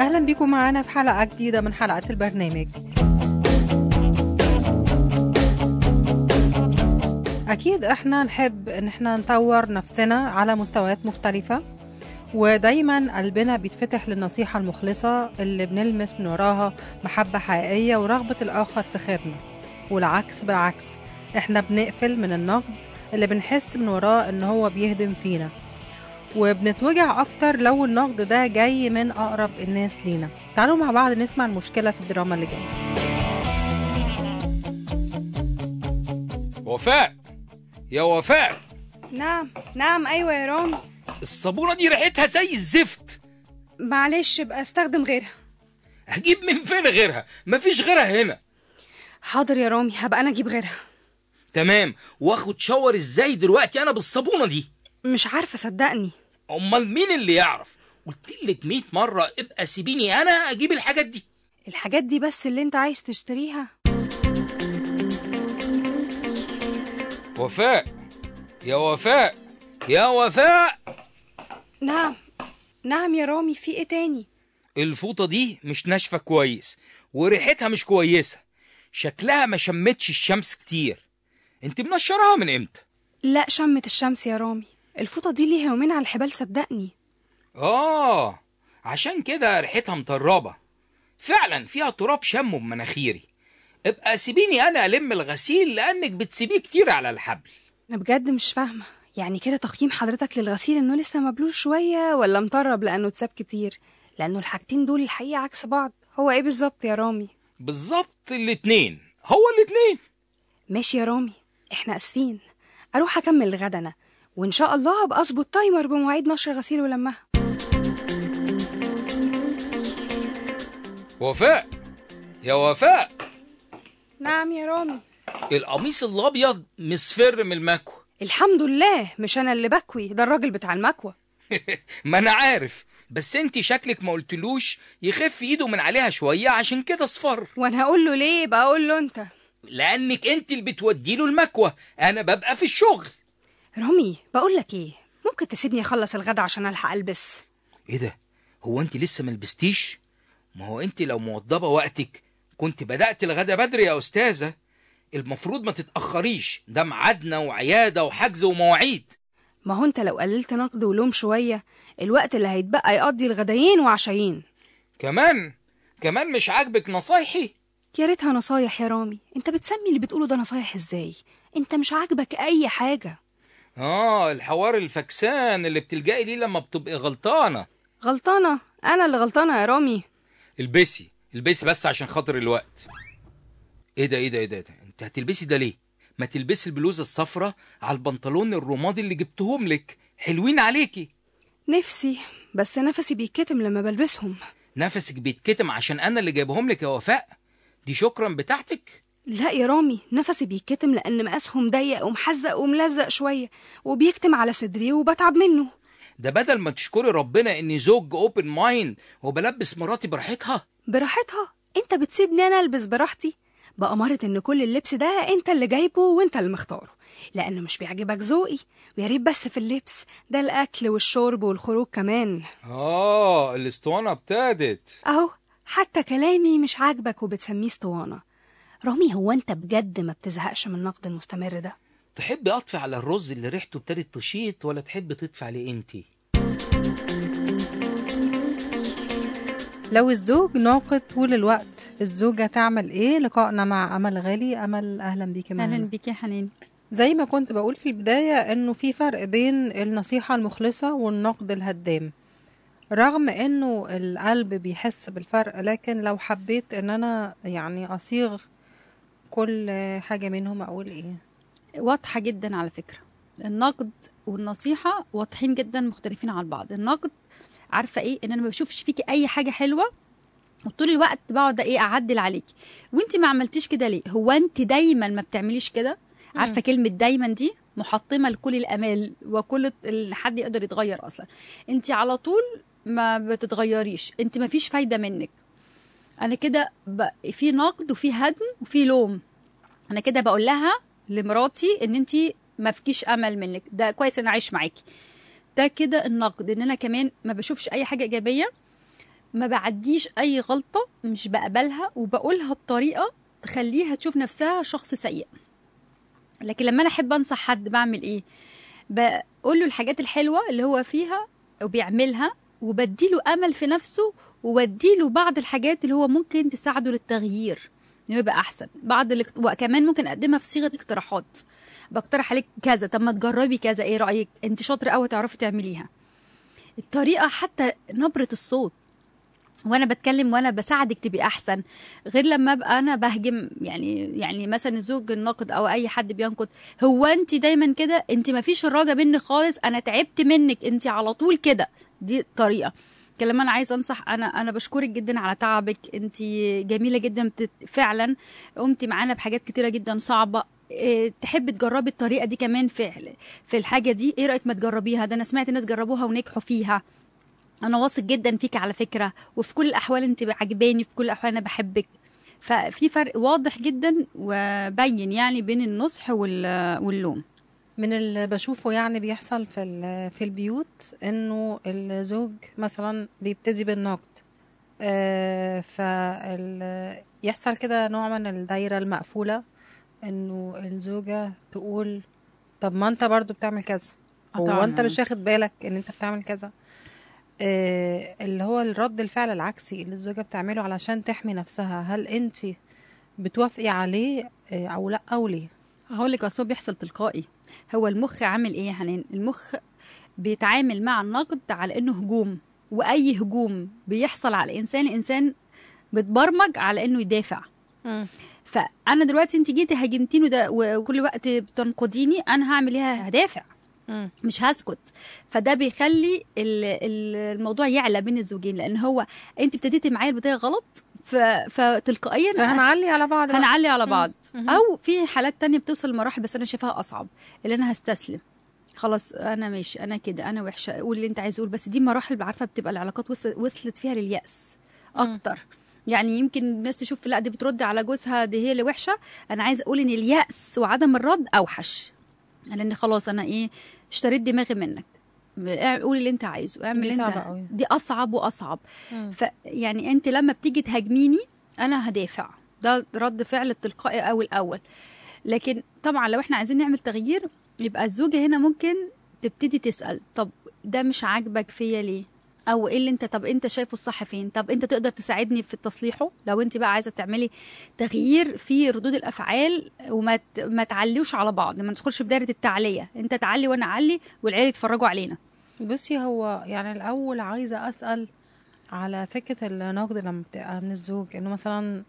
أهلا بيكم معانا في حلقة جديدة من حلقات البرنامج أكيد إحنا نحب إن إحنا نطور نفسنا على مستويات مختلفة ودايما قلبنا بيتفتح للنصيحة المخلصة اللي بنلمس من وراها محبة حقيقية ورغبة الآخر في خيرنا والعكس بالعكس إحنا بنقفل من النقد اللي بنحس من وراه إن هو بيهدم فينا وبنتوجع أكتر لو النقد ده جاي من أقرب الناس لينا تعالوا مع بعض نسمع المشكلة في الدراما اللي جاية وفاء يا وفاء نعم نعم ايوه يا رامي الصابونة دي ريحتها زي الزفت معلش بقى استخدم غيرها هجيب من فين غيرها مفيش غيرها هنا حاضر يا رامي هبقى انا اجيب غيرها تمام واخد شاور ازاي دلوقتي انا بالصابونة دي مش عارفه صدقني امال مين اللي يعرف قلت لك 100 مرة ابقى سيبيني انا اجيب الحاجات دي الحاجات دي بس اللي انت عايز تشتريها وفاء يا وفاء يا وفاء نعم نعم يا رامي في ايه تاني الفوطة دي مش ناشفة كويس وريحتها مش كويسة شكلها ما شمتش الشمس كتير انت منشراها من امتى لا شمت الشمس يا رامي الفوطه دي ليها يومين على الحبال صدقني آه عشان كده ريحتها مطربة فعلا فيها تراب شمه بمناخيري ابقى سيبيني أنا ألم الغسيل لأنك بتسيبيه كتير على الحبل انا بجد مش فاهمه يعني كده تقييم حضرتك للغسيل انه لسه مبلول شويه ولا مطرب لانه اتساب كتير لانه الحاجتين دول الحقيقه عكس بعض هو ايه بالظبط يا رامي بالظبط الاتنين هو الاتنين ماشي يا رامي احنا اسفين اروح اكمل الغدا انا وان شاء الله ابقى اظبط تايمر بمواعيد نشر غسيل ولمها وفاء يا وفاء نعم يا رامي القميص الأبيض مصفر من المكوى الحمد لله مش انا اللي بكوي ده الراجل بتاع المكوى ما أنا عارف بس انت شكلك ما قلتلوش يخف ايده من عليها شوية عشان كده اصفر وانا هقول له ليه بقى اقول له انت لأنك انت اللي بتوديله المكوى أنا ببقى في الشغل رامي بقول لك ايه ممكن تسيبني اخلص الغدا عشان الحق البس ايه ده هو انت لسه ملبستيش ما هو انت لو موضبه وقتك كنت بدأت الغدا بدري يا أستاذة المفروض ما تتأخريش ده ميعادنا وعيادة وحجز ومواعيد ما هو انت لو قللت نقد ولوم شويه الوقت اللي هيتبقى يقضي الغدايين وعشايين كمان كمان مش عاجبك نصايحي يا ريتها نصايح يا رامي انت بتسمي اللي بتقوله ده نصايح ازاي انت مش عاجبك اي حاجه اه الحوار الفكسان اللي بتلجئي ليه لما بتبقي غلطانة غلطانه انا اللي غلطانه يا رامي البسي البسي بس عشان خاطر الوقت ايه ده ايه ده ايه ده, إيه ده؟ انت هتلبسي ده ليه ما تلبسي البلوزة الصفراء على البنطلون الرمادي اللي جبتهم لك حلوين عليكي نفسي بس نفسي بيتكتم لما بلبسهم نفسك بيتكتم عشان انا اللي جايبهم لك يا وفاء دي شكرا بتاعتك لا يا رامي نفسي بيتكتم لان مقاسهم ضيق ومحزق وملزق شويه وبيكتم على صدري وبتعب منه ده بدل ما تشكري ربنا اني زوج اوبن مايند وبلبس مراتي براحتها براحتها انت بتسيبني انا البس براحتي بأمارة ان كل اللبس ده انت اللي جايبه وانت اللي مختاره لانه مش بيعجبك ذوقي ويا ريت بس في اللبس ده الاكل والشرب والخروج كمان اه الاسطوانة ابتدت اهو حتى كلامي مش عاجبك وبتسميه اسطوانه رامي هو انت بجد ما بتزهقش من النقد المستمر ده تحبي اطفي على الرز اللي ريحته ابتدت تشيط ولا تحبي تطفي عليه انتي لو الزوج ناقد طول الوقت الزوجة تعمل ايه لقائنا مع أمل غالي أمل أهلا بيكي معانا اهلا بيك يا حنان زي ما كنت بقول في البداية انه في فرق بين النصيحة المخلصة والنقد الهدام رغم انه القلب بيحس بالفرق لكن لو حبيت ان انا يعني اصيغ كل حاجة منهم اقول ايه واضحه جدا على فكره النقد والنصيحه واضحين جدا مختلفين عن بعض النقد عارفه ايه ان انا ما بشوفش فيكي اي حاجه حلوه وطول الوقت بقعد ايه اعدل عليكي وانت ما عملتيش كده ليه هو انت دايما ما بتعمليش كده عارفه كلمه دايما دي محطمه لكل الامال وكل ال- حد يقدر يتغير اصلا انت على طول ما بتتغيريش انت ما فيش فايده منك انا كده ب... في نقد وفي هدم وفي لوم انا كده بقول لها لمراتي ان انت ما فيكيش امل منك ده كويس ان انا عايش معاكي ده كده النقد ان انا كمان ما بشوفش اي حاجه ايجابيه ما بعديش اي غلطه مش بقبلها وبقولها بطريقه تخليها تشوف نفسها شخص سيء لكن لما انا احب انصح حد بعمل ايه بقول له الحاجات الحلوه اللي هو فيها وبيعملها وبديله امل في نفسه وبديله بعض الحاجات اللي هو ممكن تساعده للتغيير انه يبقى احسن بعض الاقت... وكمان ممكن اقدمها في صيغه اقتراحات بقترح عليك كذا طب ما تجربي كذا ايه رايك انت شاطره قوي تعرفي تعمليها الطريقه حتى نبره الصوت وانا بتكلم وانا بساعدك تبقي احسن غير لما ابقى انا بهجم يعني يعني مثلا الزوج الناقد او اي حد بينقد هو انت دايما كده انت ما فيش الراجه منك خالص انا تعبت منك انت على طول كده دي الطريقه لما انا عايزه انصح انا انا بشكرك جدا على تعبك انت جميله جدا بتت... فعلا قمتي معانا بحاجات كتيره جدا صعبه إيه، تحبي تجربي الطريقه دي كمان في في الحاجه دي ايه رايك ما تجربيها ده انا سمعت ناس جربوها ونجحوا فيها انا واثق جدا فيك على فكره وفي كل الاحوال انت عجباني في كل الاحوال انا بحبك ففي فرق واضح جدا وبين يعني بين النصح وال- واللوم من اللي بشوفه يعني بيحصل في ال- في البيوت انه الزوج مثلا بيبتدي بالنقد آه، فال يحصل كده نوع من الدايرة المقفولة انه الزوجة تقول طب ما انت برضو بتعمل كذا آه هو طبعاً. انت مش واخد بالك ان انت بتعمل كذا آه، اللي هو الرد الفعل العكسي اللي الزوجة بتعمله علشان تحمي نفسها هل انت بتوافقي عليه آه، او لا او ليه هقول لك اصل هو بيحصل تلقائي هو المخ عامل ايه يا حنان المخ بيتعامل مع النقد على انه هجوم واي هجوم بيحصل على الانسان الانسان بتبرمج على انه يدافع فانا دلوقتي انت جيتي هاجمتيني ده وكل وقت بتنقديني انا هعمل ايه هدافع مم. مش هسكت فده بيخلي ال- ال- الموضوع يعلى بين الزوجين لان هو انت ابتديتي معايا البدايه غلط ف... فتلقائيا فهنعلي على بعض بقى. هنعلي على بعض مم. او في حالات تانية بتوصل لمراحل بس انا شايفاها اصعب اللي انا هستسلم خلاص انا ماشي انا كده انا وحشه قول اللي انت عايز تقول بس دي مراحل عارفه بتبقى العلاقات وصل- وصلت فيها للياس اكتر يعني يمكن الناس تشوف لا دي بترد على جوزها دي هي اللي وحشه انا عايزه اقول ان الياس وعدم الرد اوحش لان خلاص انا ايه اشتريت دماغي منك قول اللي انت عايزه اعمل دي اللي انت صعبة قوي. دي اصعب واصعب مم. فيعني انت لما بتيجي تهاجميني انا هدافع ده رد فعل التلقائي او الاول لكن طبعا لو احنا عايزين نعمل تغيير يبقى الزوجه هنا ممكن تبتدي تسال طب ده مش عاجبك فيا ليه او ايه اللي انت طب انت شايفه الصح فين طب انت تقدر تساعدني في تصليحه لو انت بقى عايزه تعملي تغيير في ردود الافعال وما ت- ما تعليوش على بعض ما ندخلش في دايره التعليه انت تعلي وانا اعلي والعيال يتفرجوا علينا بصي هو يعني الاول عايزه اسال على فكره النقد لما بتبقى من الزوج انه مثلا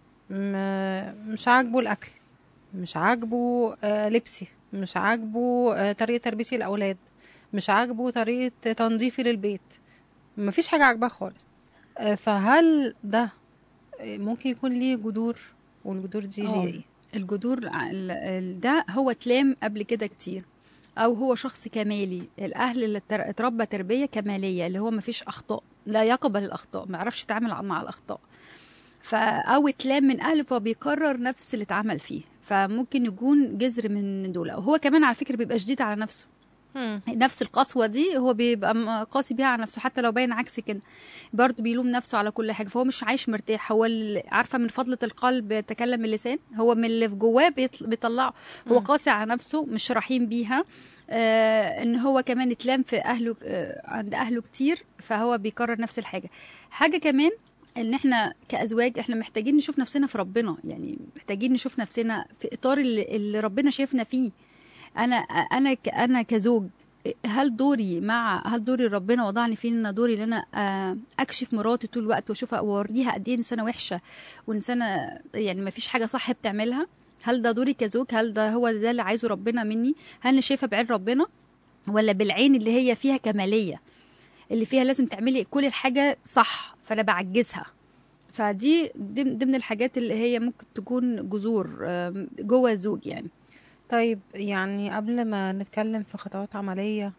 م- مش عاجبه الاكل مش عاجبه آه، لبسي مش عاجبه آه، طريقه تربيتي الاولاد مش عاجبه طريقه تنظيفي للبيت مفيش حاجه عاجباه خالص آه، فهل ده آه، ممكن يكون ليه جذور والجذور دي آه. هي ايه الجذور ال- ال- ده هو اتلام قبل كده كتير او هو شخص كمالي الاهل اللي تر- اتربى تربيه كماليه اللي هو ما فيش اخطاء لا يقبل الاخطاء ما يعرفش يتعامل مع الاخطاء ف او اتلام من اهله فبيكرر نفس اللي اتعمل فيه فممكن يكون جذر من دول وهو كمان على فكره بيبقى شديد على نفسه نفس القسوة دي هو بيبقى م- قاسي بيها على نفسه حتى لو باين عكس كده برضه بيلوم نفسه على كل حاجة فهو مش عايش مرتاح هو ال- عارفة من فضلة القلب يتكلم اللسان هو من اللي في جواه بيطل- بيطلعه هو مم. قاسي على نفسه مش رحيم بيها آه ان هو كمان اتلام في اهله آه عند اهله كتير فهو بيكرر نفس الحاجة حاجة كمان ان احنا كازواج احنا محتاجين نشوف نفسنا في ربنا يعني محتاجين نشوف نفسنا في اطار اللي, اللي ربنا شايفنا فيه انا انا ك- انا كزوج هل دوري مع هل دوري ربنا وضعني فيه ان دوري ان انا آه، اكشف مراتي طول الوقت واشوفها واوريها قد ايه انسانه وحشه وانسانه يعني ما فيش حاجه صح بتعملها هل ده دوري كزوج هل ده هو ده اللي عايزه ربنا مني هل انا شايفه بعين ربنا ولا بالعين اللي هي فيها كماليه اللي فيها لازم تعملي كل الحاجه صح فانا بعجزها فدي دي دي من الحاجات اللي هي ممكن تكون جذور آم، جوه الزوج يعني طيب يعني قبل ما نتكلم في خطوات عملية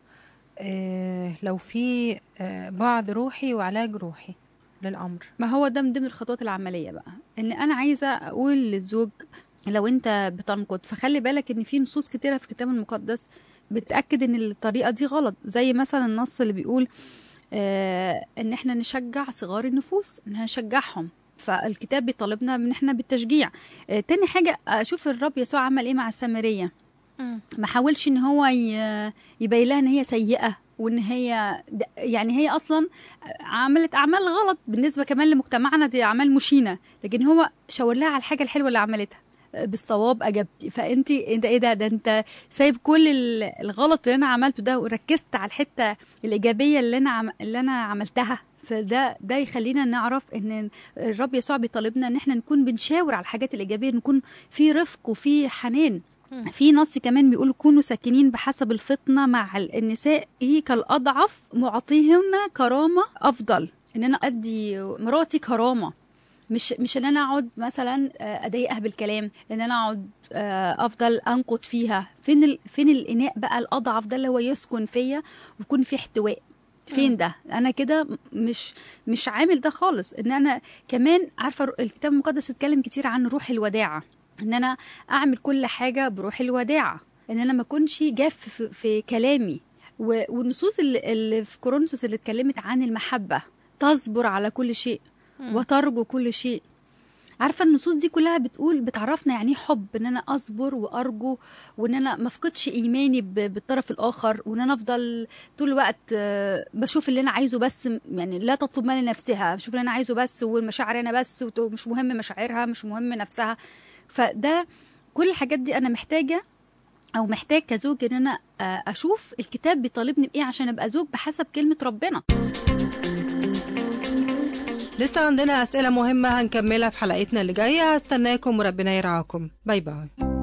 آه لو في آه بعد روحي وعلاج روحي للأمر ما هو ده من ضمن الخطوات العمليه بقى ان انا عايزه اقول للزوج لو انت بتنقد فخلي بالك ان في نصوص كتيره في الكتاب المقدس بتاكد ان الطريقه دي غلط زي مثلا النص اللي بيقول آه ان احنا نشجع صغار النفوس ان احنا نشجعهم فالكتاب بيطالبنا ان احنا بالتشجيع آه تاني حاجه اشوف الرب يسوع عمل ايه مع السامريه ما حاولش ان هو ي- يبين لها ان هي سيئه وان هي د- يعني هي اصلا عملت اعمال غلط بالنسبه كمان لمجتمعنا دي اعمال مشينه لكن هو شاور لها على الحاجه الحلوه اللي عملتها بالصواب اجبتي فانت انت ايه ده ده انت سايب كل ال- الغلط اللي انا عملته ده وركزت على الحته الايجابيه اللي انا عم... اللي انا عملتها فده ده يخلينا نعرف ان الرب يسوع بيطالبنا ان احنا نكون بنشاور على الحاجات الايجابيه نكون في رفق وفي حنان في نص كمان بيقول كونوا ساكنين بحسب الفطنه مع النساء كالاضعف معطيهن كرامه افضل ان انا ادي مراتي كرامه مش مش ان انا اقعد مثلا آه، اضايقها بالكلام ان انا اقعد آه، افضل انقد فيها فين ال... فين الاناء بقى الاضعف ده اللي هو يسكن فيا ويكون فيه احتواء فين ده انا كده مش مش عامل ده خالص ان انا كمان عارفه الكتاب المقدس اتكلم كتير عن روح الوداعه ان انا اعمل كل حاجه بروح الوداعه ان انا ما اكونش جاف في, في كلامي و- والنصوص اللي, اللي في كورنثوس اللي اتكلمت عن المحبه تصبر على كل شيء وترجو كل شيء عارفه النصوص دي كلها بتقول بتعرفنا يعني ايه حب ان انا اصبر وارجو وان انا ما افقدش ايماني ب- بالطرف الاخر وان انا افضل طول الوقت آه، بشوف اللي انا عايزه بس يعني لا تطلب ما لنفسها بشوف اللي انا عايزه بس والمشاعر انا بس ومش مهم مشاعرها مش مهم نفسها فده كل الحاجات دي انا محتاجه او محتاج كزوج ان انا آه، اشوف الكتاب بيطالبني بايه عشان ابقى زوج بحسب كلمه ربنا لسه عندنا أسئلة مهمة هنكملها في حلقتنا اللي جاية هستناكم وربنا يرعاكم باي باي